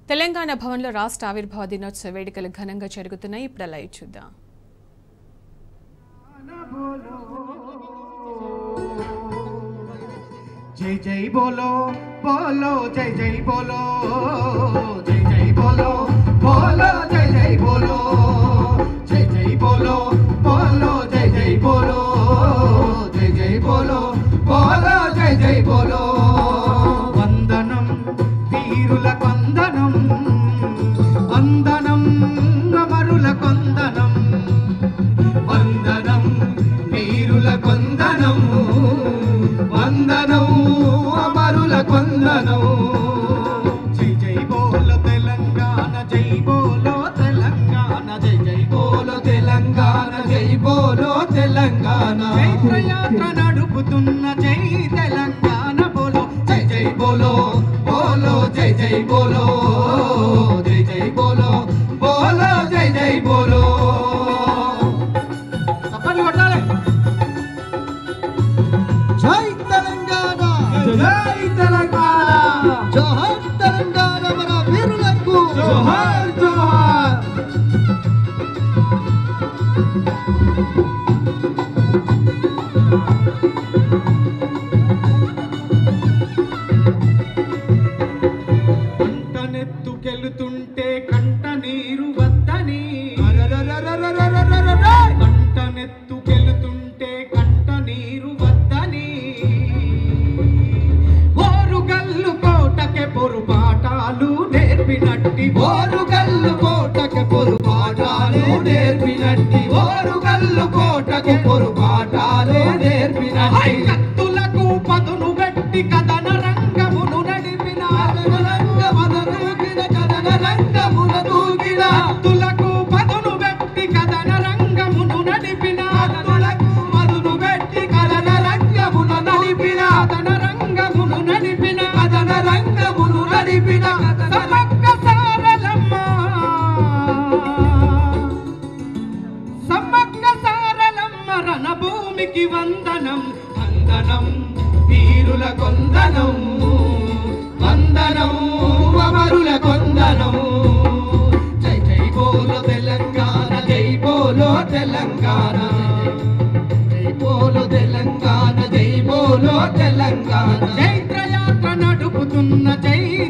తెలంగాణ భవన్లో రాష్ట్ర ఆవిర్భావ దినోత్సవ వేడుకలు ఘనంగా జరుగుతున్నాయి ఇప్పుడు లైవ్ చూద్దాం जय जय बोलो बोलो जय जय बोलो जय जय बोलो बोलो जय जय बोलो जय जय बोलो बोलो जय जय बोलो जय जय बोलो बोलो जय जय बोलो వందనం వీరుల కొందనం వందనం అమరుల కొందనం వందనం వీరుల కొందనం వందనం అమరుల కొందనం జై జై బోలో తెలంగాణ జై బోలో తెలంగాణ జై జై బోలో తెలంగాణ జై బోలో తెలంగాణ జైత్రయాత్ర నడుపుతున్న జై తెలంగాణ బోలో జై జై బోలో బోలో జై జై బోలో జై జై బోలో బోలో జై జై బోలో చప్పట్లు కొట్టాలి జై తెలంగాణ జై తెలంగాణ జోహర్ తెలంగాణ మన వీరులకు జోహార్ జోహార్ కంటనెత్తుకెళ్తుంటే కంట నీరు వద్దని కంటనెత్తుకెళ్తుంటే కంట నీరు వద్దని ఓరుగల్లు కోటకె పొరుపాటాలు నేర్పినట్టి ఓరుగల్లు కోటకె పొరుపాటాలు నేర్పినట్టి ఓరుగల్లు కోటకె పొరుపాటాలు నేర్పినట్టి కత్తులకు పదును పెట్టి కథన రంగమును నడిపిన రంగమున దూకిన కథన రంగమున దూకిన కత్తులకు పదును పెట్టి కథన రంగమును నడిపిన కత్తులకు పదును పెట్టి కథన రంగమున నడిపిన కథన రంగమును నడిపిన కథన రంగమును నడిపిన సమక్క సారలమ్మ సమ్మక్క సారలమ్మ రణభూమికి వందనం వందనం వీరుల కొందనం వందనం అమరుల కొందనం జై జై బోలో తెలంగాణ జై బోలో తెలంగాణ జై బోలో తెలంగాణ జై బోలో తెలంగాణ జైత్రయాత్ర నడుపుతున్న జై